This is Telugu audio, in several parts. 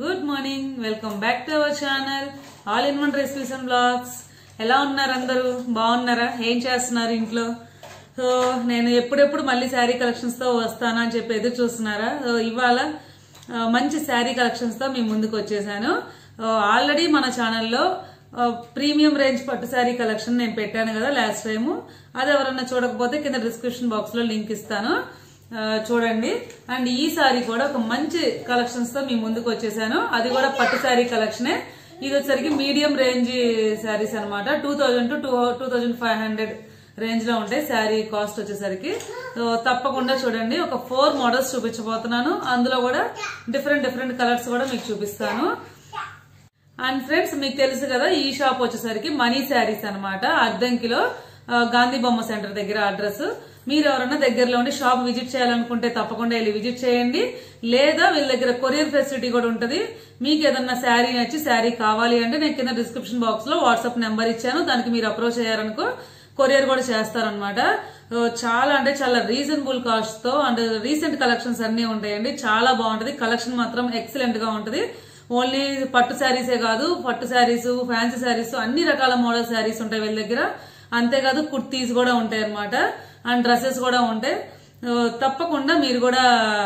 good morning welcome back to our channel all in one recipes and blogs ఎలా ఉన్నారు అందరూ బాగున్నారా ఏం చేస్తున్నారు ఇంట్లో సో నేను ఎప్పుడెప్పుడు మళ్ళీ శారీ కలెక్షన్స్ తో వస్తానా అని చెప్పి ఎదురు చూస్తున్నారా సో ఇవాళ ఆ, మంచి శారీ కలెక్షన్స్ తో మీ ముందుకు వచ్చేసాను ఆల్రెడీ మన ఛానల్లో ప్రీమియం రేంజ్ పట్టు శారీ కలెక్షన్ నేను పెట్టాను కదా లాస్ట్ టైము అది ఎవరన్నా చూడకపోతే కింద డిస్క్రిప్షన్ బాక్స్ లో లింక్ ఇస్తాను ఆ, చూడండి అండ్ ఈ సారీ కూడా ఒక మంచి కలెక్షన్స్ తో మీ ముందుకు వచ్చేసాను అది కూడా పట్టు శారీ కలెక్షనే ఇది వచ్చేసరికి మీడియం రేంజ్ శారీస్ అనమాట two thousand to two two thousand five hundred range లో ఉంటాయి శారీ కాస్ట్ వచ్చేసరికి సో తప్పకుండా చూడండి ఒక ఫోర్ మోడల్స్ చూపించబోతున్నాను అందులో కూడా డిఫరెంట్ డిఫరెంట్ కలర్స్ కూడా మీకు చూపిస్తాను అండ్ ఫ్రెండ్స్ మీకు తెలుసు కదా ఈ షాప్ వచ్చేసరికి మనీ శారీస్ అనమాట అర్ధంకిలో ఆ, గాంధీ బొమ్మ సెంటర్ దగ్గర అడ్రస్ మీరు ఎవరైనా దగ్గరలో ఉండి షాప్ విజిట్ చేయాలనుకుంటే తప్పకుండా వెళ్ళి విజిట్ చేయండి లేదా వీళ్ళ దగ్గర కొరియర్ ఫెసిలిటీ కూడా ఉంటది మీకు ఏదన్నా శారీ నచ్చి శారీ కావాలి అంటే నేను కింద డిస్క్రిప్షన్ బాక్స్ లో వాట్సాప్ నెంబర్ ఇచ్చాను దానికి మీరు అప్రోచ్ అయ్యారనుకో కొరియర్ కూడా చేస్తారనమాట చాలా అంటే చాలా రీజనబుల్ కాస్ట్ తో అండ్ రీసెంట్ కలెక్షన్స్ అన్ని ఉంటాయండి చాలా బాగుంటది కలెక్షన్ మాత్రం ఎక్సలెంట్ గా ఉంటది ఓన్లీ పట్టు శారీసే కాదు పట్టు శారీస్ ఫ్యాన్సీ శారీస్ అన్ని రకాల మోడల్ శారీస్ ఉంటాయి వీళ్ళ దగ్గర అంతేకాదు కుర్తీస్ కూడా ఉంటాయి అనమాట అండ్ డ్రెస్సెస్ కూడా ఉంటాయి ఆ, తప్పకుండా మీరు కూడా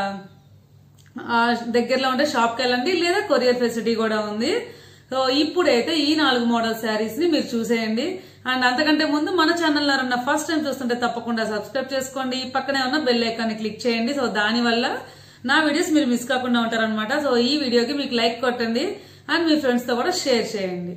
ఆ, దగ్గరలో ఉంటే షాప్కి వెళ్ళండి లేదా కొరియర్ ఫెసిలిటీ కూడా ఉంది సో ఇప్పుడైతే ఈ నాలుగు మోడల్ శారీస్ ని మీరు చూసేయండి అండ్ అంతకంటే ముందు మన ఛానల్ ఎవరన్నా ఫస్ట్ టైం చూస్తుంటే తప్పకుండా సబ్స్క్రైబ్ చేసుకోండి పక్కనే ఉన్న బెల్ ఐకాన్ని క్లిక్ చేయండి సో దాని వల్ల నా వీడియోస్ మీరు మిస్ కాకుండా ఉంటారనమాట సో ఈ వీడియోకి మీకు లైక్ కొట్టండి అండ్ మీ ఫ్రెండ్స్ తో కూడా షేర్ చేయండి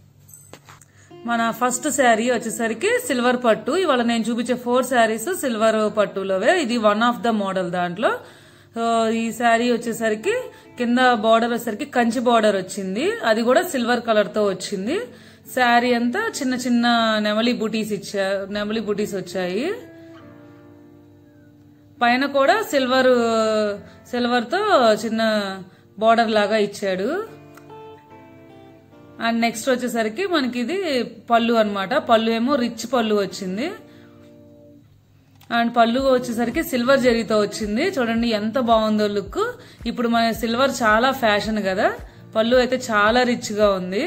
మన ఫస్ట్ శారీ వచ్చేసరికి సిల్వర్ పట్టు ఇవాళ నేను చూపించే ఫోర్ శారీస్ సిల్వర్ పట్టులోవే ఇది వన్ ఆఫ్ ద మోడల్ దాంట్లో సో ఈ శారీ వచ్చేసరికి కింద బార్డర్ వచ్చేసరికి కంచి బార్డర్ వచ్చింది అది కూడా సిల్వర్ కలర్ తో వచ్చింది శారీ అంతా చిన్న చిన్న నెమలి బుటీస్ ఇచ్చా నెమలి బుటీస్ వచ్చాయి పైన కూడా సిల్వర్ సిల్వర్ తో చిన్న బార్డర్ లాగా ఇచ్చాడు అండ్ నెక్స్ట్ వచ్చేసరికి మనకి ఇది పళ్ళు అన్నమాట పళ్ళు ఏమో రిచ్ పళ్ళు వచ్చింది అండ్ పళ్ళు వచ్చేసరికి సిల్వర్ జరీతో వచ్చింది చూడండి ఎంత బాగుందో లుక్ ఇప్పుడు మన సిల్వర్ చాలా ఫ్యాషన్ కదా పళ్ళు అయితే చాలా రిచ్ గా ఉంది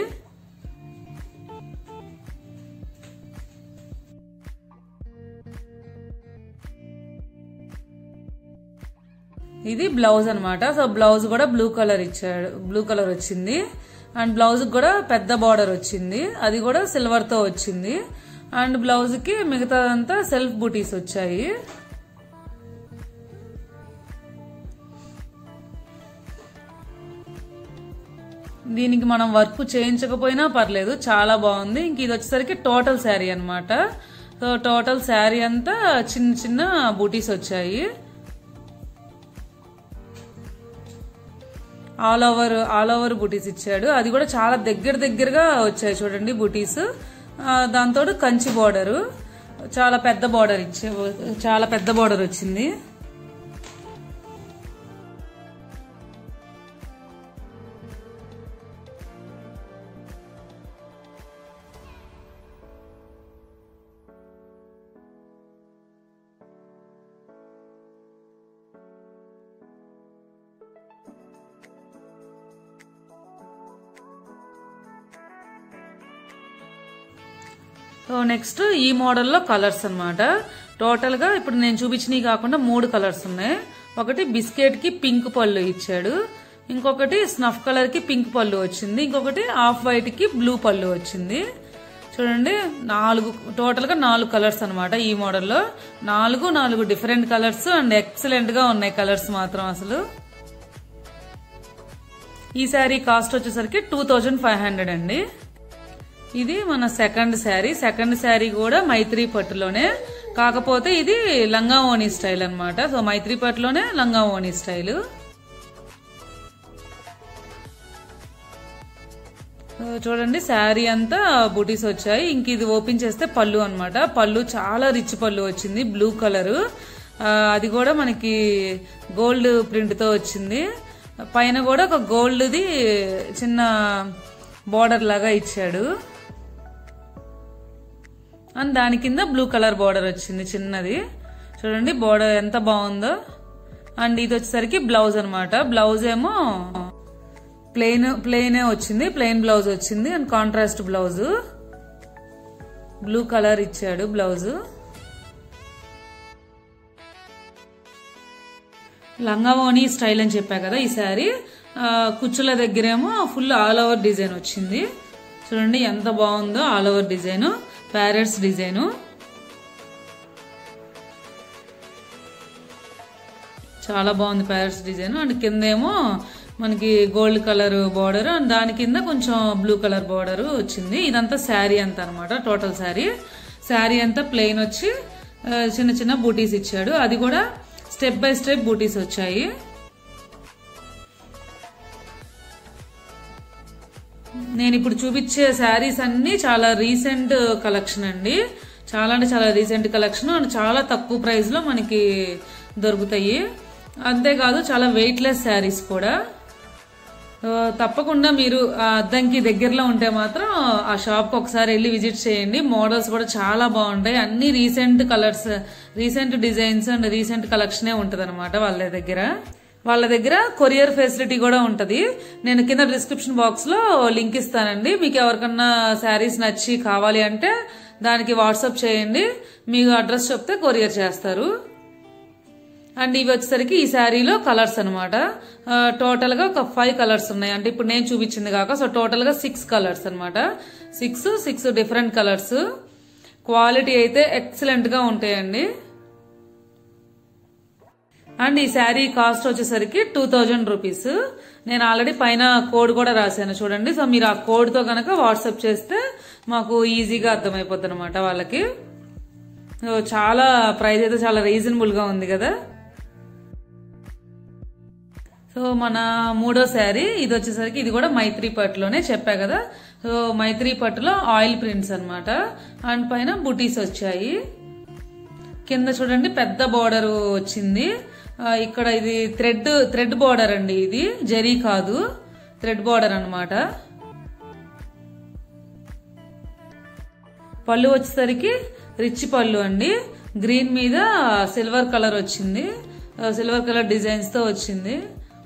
ఇది బ్లౌజ్ అన్నమాట సో బ్లౌజ్ కూడా బ్లూ కలర్ ఇచ్చాడు బ్లూ కలర్ వచ్చింది అండ్ బ్లౌజ్ కూడా పెద్ద బార్డర్ వచ్చింది అది కూడా సిల్వర్ తో వచ్చింది అండ్ బ్లౌజ్ కి మిగతాదంతా సెల్ఫ్ బూటీస్ వచ్చాయి దీనికి మనం వర్క్ చేయించకపోయినా పర్లేదు చాలా బాగుంది ఇంక ఇది వచ్చేసరికి టోటల్ శారీ అన్నమాట సో టోటల్ శారీ అంతా చిన్న చిన్న బూటీస్ వచ్చాయి ఆల్ ఓవర్ ఆల్ ఓవర్ బుటీస్ ఇచ్చాడు అది కూడా చాలా దగ్గర దగ్గరగా వచ్చాయి చూడండి బుటీస్ దాంతో కంచి బార్డర్ చాలా పెద్ద బార్డర్ ఇచ్చే చాలా పెద్ద బార్డర్ వచ్చింది సో నెక్స్ట్ ఈ మోడల్లో కలర్స్ అన్నమాట టోటల్ గా ఇప్పుడు నేను చూపించినవి కాకుండా మూడు కలర్స్ ఉన్నాయి ఒకటి బిస్కెట్ కి పింక్ పళ్ళు ఇచ్చాడు ఇంకొకటి స్నఫ్ కలర్ కి పింక్ పళ్ళు వచ్చింది ఇంకొకటి ఆఫ్ వైట్ కి బ్లూ పళ్ళు వచ్చింది చూడండి నాలుగు టోటల్ గా నాలుగు కలర్స్ అన్నమాట ఈ మోడల్లో నాలుగు నాలుగు డిఫరెంట్ కలర్స్ అండ్ ఎక్సలెంట్ గా ఉన్నాయి కలర్స్ మాత్రం అసలు ఈ శారీ కాస్ట్ వచ్చేసరికి టూ థౌజండ్ ఫైవ్ హండ్రెడ్ అండి ఇది మన సెకండ్ శారీ సెకండ్ శారీ కూడా మైత్రి పట్టులోనే కాకపోతే ఇది లంగా ఓణి స్టైల్ అన్నమాట సో మైత్రి పట్టులోనే లంగా ఓణి స్టైల్ చూడండి శారీ అంతా బుటీస్ వచ్చాయి ఇంక ఇది ఓపెన్ చేస్తే పళ్ళు అన్నమాట పళ్ళు చాలా రిచ్ పళ్ళు వచ్చింది బ్లూ కలర్ అది కూడా మనకి గోల్డ్ ప్రింట్ తో వచ్చింది పైన కూడా ఒక గోల్డ్ది చిన్న బార్డర్ లాగా ఇచ్చాడు అండ్ దాని కింద బ్లూ కలర్ బార్డర్ వచ్చింది చిన్నది చూడండి బార్డర్ ఎంత బాగుందో అండ్ ఇది వచ్చేసరికి బ్లౌజ్ అన్నమాట బ్లౌజ్ ఏమో ప్లెయిన్ ప్లెయినే వచ్చింది ప్లెయిన్ బ్లౌజ్ వచ్చింది and contrast blouse blue colour ఇచ్చాడు బ్లౌజ్ లంగావోని స్టైల్ అని చెప్పా కదా ఈ శారీ ఆ, కుచ్చుల దగ్గరేమో ఫుల్ ఆల్ ఓవర్ డిజైన్ వచ్చింది చూడండి ఎంత బాగుందో all over design parrots design చాలా బాగుంది ప్యారెట్స్ డిజైన్ అండ్ కింద ఏమో మనకి గోల్డ్ కలర్ బార్డర్ అండ్ దాని కింద కొంచెం బ్లూ కలర్ బార్డర్ వచ్చింది ఇదంతా శారీ అంతా అనమాట టోటల్ శారీ శారీ అంతా ప్లెయిన్ వచ్చి ఆ, చిన్న చిన్న బూటీస్ ఇచ్చాడు అది కూడా స్టెప్ బై స్టెప్ బూటీస్ వచ్చాయి నేను ఇప్పుడు చూపించే శారీస్ అన్ని చాలా రీసెంట్ కలెక్షన్ అండి చాలా అంటే చాలా రీసెంట్ కలెక్షన్ అండ్ చాలా తక్కువ ప్రైస్ లో మనకి దొరుకుతాయి అంతేకాదు చాలా వెయిట్లెస్ శారీస్ కూడా ఆ, తప్పకుండా మీరు ఆ అద్దంకి దగ్గరలో ఉంటే మాత్రం ఆ షాప్ ఒకసారి వెళ్ళి విజిట్ చేయండి మోడల్స్ కూడా చాలా బాగుంటాయి అన్ని recent colours recent designs and recent కలెక్షనే ఉంటది వాళ్ళ దగ్గర వాళ్ళ దగ్గర కొరియర్ ఫెసిలిటీ కూడా ఉంటది నేను కింద డిస్క్రిప్షన్ బాక్స్ లో లింక్ ఇస్తానండి మీకు ఎవరికన్నా శారీస్ నచ్చి కావాలి అంటే దానికి వాట్సాప్ చేయండి మీకు అడ్రస్ చెప్తే కొరియర్ చేస్తారు అండ్ ఇవి వచ్చేసరికి ఈ శారీలో కలర్స్ అనమాట టోటల్ గా ఒక ఫైవ్ కలర్స్ ఉన్నాయి అంటే ఇప్పుడు నేను చూపించింది కాక సో టోటల్ గా సిక్స్ కలర్స్ అనమాట six six different colours quality అయితే ఎక్సలెంట్ గా ఉంటాయండి అండ్ ఈ శారీ కాస్ట్ వచ్చేసరికి టూ థౌజండ్ రూపీస్ నేను ఆల్రెడీ పైన కోడ్ కూడా రాశాను చూడండి సో మీరు ఆ కోడ్ తో కనుక వాట్సాప్ చేస్తే మాకు ఈజీగా అర్థమైపోద్ది అనమాట వాళ్ళకి సో చాలా ప్రైస్ అయితే చాలా రీజనబుల్ గా ఉంది కదా సో మన మూడో శారీ ఇది వచ్చేసరికి ఇది కూడా మైత్రి పట్టులోనే చెప్పా కదా సో మైత్రి పట్టులో ఆయిల్ ప్రింట్స్ అన్నమాట అండ్ పైన బుటీస్ వచ్చాయి కింద చూడండి పెద్ద బార్డర్ వచ్చింది ఆ, ఇక్కడ ఇది థ్రెడ్ థ్రెడ్ బార్డర్ అండి ఇది జరీ కాదు థ్రెడ్ బార్డర్ అన్నమాట పళ్ళు వచ్చేసరికి రిచ్ పళ్ళు అండి గ్రీన్ మీద సిల్వర్ కలర్ వచ్చింది ఆ, సిల్వర్ కలర్ డిజైన్స్ తో వచ్చింది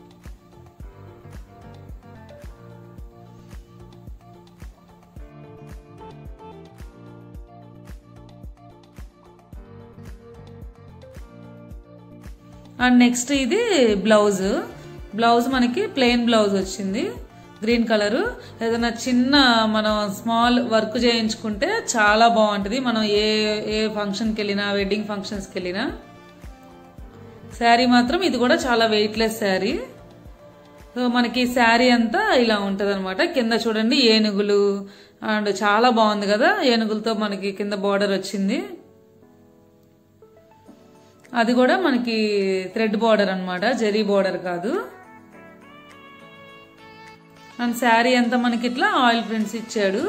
అండ్ నెక్స్ట్ ఇది బ్లౌజ్ బ్లౌజ్ మనకి ప్లెయిన్ బ్లౌజ్ వచ్చింది గ్రీన్ కలర్ ఏదైనా చిన్న మనం స్మాల్ వర్క్ చేయించుకుంటే చాలా బాగుంటది మనం ఏ ఏ ఫంక్షన్కి వెళ్ళినా వెడ్డింగ్ ఫంక్షన్స్కి వెళ్ళినా శారీ మాత్రం ఇది కూడా చాలా వెయిట్లెస్ శారీ సో మనకి శారీ అంతా ఇలా ఉంటది అనమాట కింద చూడండి ఏనుగులు అండ్ చాలా బాగుంది కదా ఏనుగులతో మనకి కింద బార్డర్ వచ్చింది అది కూడా మనకి థ్రెడ్ బార్డర్ అన్నమాట జరీ బార్డర్ కాదు అండ్ శారీ అంతా మనకి ఇట్లా ఆయిల్ ప్రింట్స్ ఇచ్చాడు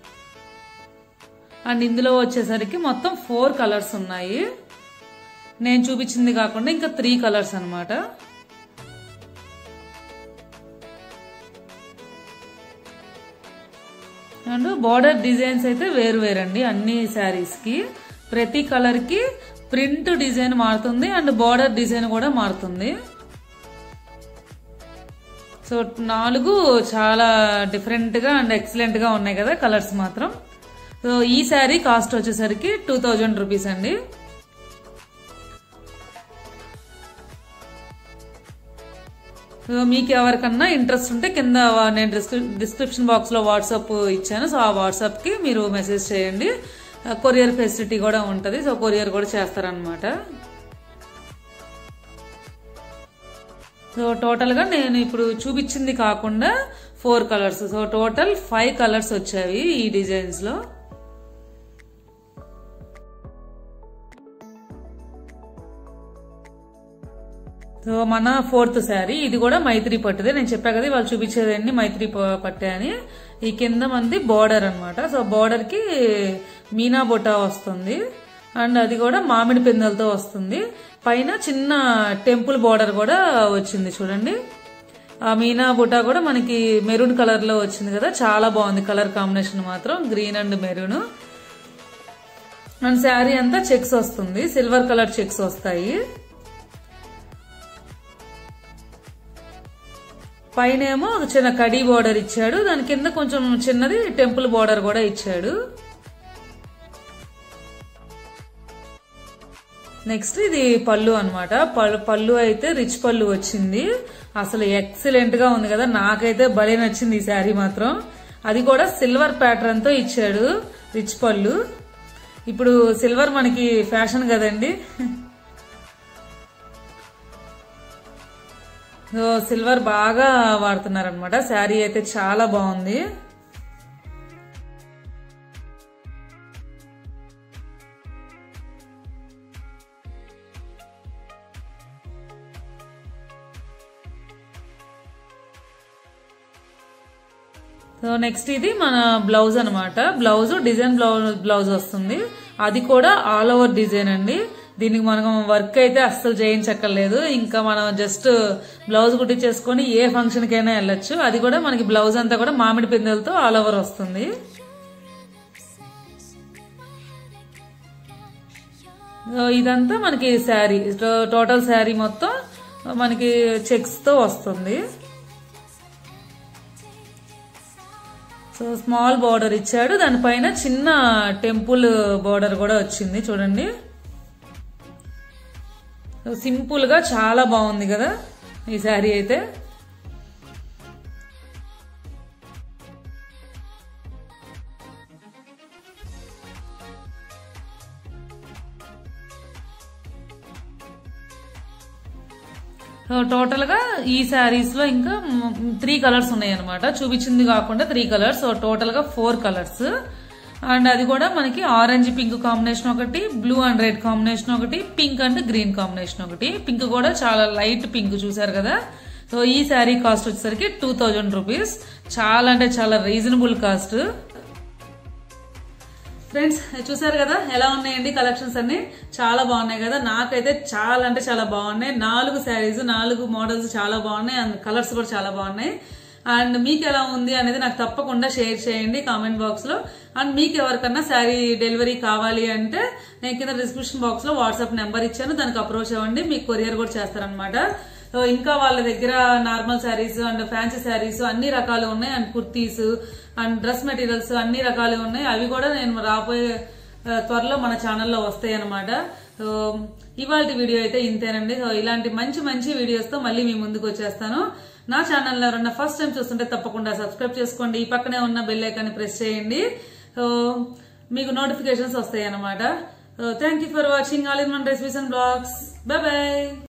అండ్ ఇందులో వచ్చేసరికి మొత్తం ఫోర్ కలర్స్ ఉన్నాయి నేను చూపించింది కాకుండా ఇంకా త్రీ కలర్స్ అన్నమాట అండ్ బార్డర్ డిజైన్స్ అయితే వేరు వేరండి అన్ని శారీస్ కి ప్రతి కలర్ కి ప్రింట్ డిజైన్ మారుతుంది అండ్ బార్డర్ డిజైన్ కూడా మారుతుంది సో నాలుగు చాలా డిఫరెంట్ గా అండ్ ఎక్సలెంట్ గా ఉన్నాయి కదా కలర్స్ మాత్రం సో ఈ శారీ కాస్ట్ వచ్చేసరికి టూ థౌజండ్ రూపీస్ అండి సో మీకు ఎవరికన్నా ఇంట్రెస్ట్ ఉంటే కింద వా- నేను డిస్క్రిప్షన్ బాక్స్ లో వాట్సాప్ ఇచ్చాను సో ఆ వాట్సాప్ కి మీరు మెసేజ్ చేయండి కొరియర్ ఫెసిలిటీ కూడా ఉంటది సో కొరియర్ కూడా చేస్తారనమాట సో టోటల్ గా నేను ఇప్పుడు చూపించింది కాకుండా four colours so total five colours వచ్చాయి ఈ డిజైన్స్ లో సో మన ఫోర్త్ శారీ ఇది కూడా మైత్రి పట్టుదే నేను చెప్పా కదా వాళ్ళు చూపించేదండి మైత్రి ప- పట్టే అని ఈ కింద మంది బార్డర్ అన్నమాట సో బార్డర్ కి మీనా బొటా వస్తుంది అండ్ అది కూడా మామిడి పిందెలతో వస్తుంది పైన చిన్న టెంపుల్ బార్డర్ కూడా వచ్చింది చూడండి ఆ మీనా బుటా కూడా మనకి మెరూన్ కలర్ లో వచ్చింది కదా చాలా బాగుంది కలర్ కాంబినేషన్ మాత్రం green and maroon and saree అంతా చెక్స్ వస్తుంది సిల్వర్ కలర్ చెక్స్ వస్తాయి పైన ఏమో ఒక చిన్న కడీ బోర్డర్ ఇచ్చాడు దాని కింద కొంచెం చిన్నది టెంపుల్ బోర్డర్ కూడా ఇచ్చాడు నెక్స్ట్ ఇది పళ్ళు అనమాట పళ్ళు అయితే రిచ్ పళ్ళు వచ్చింది అసలు ఎక్సలెంట్ గా ఉంది కదా నాకైతే భలే నచ్చింది ఈ శారీ మాత్రం అది కూడా సిల్వర్ ప్యాటర్న్ తో ఇచ్చాడు రిచ్ పళ్ళు ఇప్పుడు సిల్వర్ మనకి ఫ్యాషన్ కదండి సో సిల్వర్ బాగా వాడుతున్నారనమాట శారీ అయితే చాలా బాగుంది సో నెక్స్ట్ ఇది మన బ్లౌజ్ అనమాట బ్లౌజ్ డిజైన్ బ్లౌజ్ బ్లౌజ్ వస్తుంది అది కూడా ఆల్ ఓవర్ డిజైన్ అండి దీనికి మనం వర్క్ అయితే అస్సలు చేయించక్కర్లేదు ఇంకా మనం జస్ట్ బ్లౌజ్ కుట్టించేసుకొని ఏ ఫంక్షన్ కైనా వెళ్ళొచ్చు అది కూడా మనకి బ్లౌజ్ అంతా కూడా మామిడి పిందెలతో ఆల్ ఓవర్ వస్తుంది ఇదంతా మనకి శారీ టోటల్ శారీ మొత్తం మనకి చెక్స్ తో వస్తుంది సో స్మాల్ బార్డర్ ఇచ్చాడు దానిపైన చిన్న టెంపుల్ బార్డర్ కూడా వచ్చింది చూడండి సింపుల్ గా చాలా బాగుంది కదా ఈ శారీ అయితే టోటల్ గా ఈ శారీస్ లో ఇంకా త్రీ కలర్స్ ఉన్నాయి అనమాట చూపించింది కాకుండా త్రీ కలర్స్ సో టోటల్ గా ఫోర్ కలర్స్ అండ్ అది కూడా మనకి ఆరెంజ్ పింక్ కాంబినేషన్ ఒకటి బ్లూ అండ్ రెడ్ కాంబినేషన్ ఒకటి పింక్ అండ్ గ్రీన్ కాంబినేషన్ ఒకటి పింక్ కూడా చాలా లైట్ పింక్ చూసారు కదా సో ఈ శారీ కాస్ట్ వచ్చేసరికి టూ థౌజండ్ రూపీస్ చాలా అంటే చాలా రీజనబుల్ కాస్ట్ ఫ్రెండ్స్ చూసారు కదా ఎలా ఉన్నాయండి కలెక్షన్స్ అన్ని చాలా బాగున్నాయి కదా నాకైతే చాలా అంటే చాలా బాగున్నాయి నాలుగు శారీస్ నాలుగు మోడల్స్ చాలా బాగున్నాయి అండ్ కలర్స్ కూడా చాలా బాగున్నాయి అండ్ మీకు ఎలా ఉంది అనేది నాకు తప్పకుండా షేర్ చేయండి కామెంట్ బాక్స్ లో అండ్ మీకు ఎవరికన్నా శారీ డెలివరీ కావాలి అంటే నేను కింద డిస్క్రిప్షన్ బాక్స్ లో వాట్సాప్ నెంబర్ ఇచ్చాను దానికి అప్రోచ్ అవ్వండి మీకు కొరియర్ కూడా చేస్తారనమాట సో ఇంకా వాళ్ళ దగ్గర normal sarees and fancy sarees అన్ని రకాలు ఉన్నాయి and kurtis and dress materials అన్ని రకాలు ఉన్నాయి అవి కూడా నేను రాబోయే త్వరలో మన ఛానల్లో వస్తాయి అనమాట సో ఇవాళ వీడియో అయితే ఇంతేనండి సో ఇలాంటి మంచి మంచి వీడియోస్ తో మళ్ళీ మీ ముందుకు వచ్చేస్తాను నా ఛానల్ ఎవరన్నా ఫస్ట్ టైం చూస్తుంటే తప్పకుండా సబ్స్క్రైబ్ చేసుకోండి ఈ పక్కనే ఉన్న బెల్ ఐకాన్ని ప్రెస్ చేయండి సో మీకు నోటిఫికేషన్స్ వస్తాయి అనమాట thank you for watching all in one recipes and blogs bye by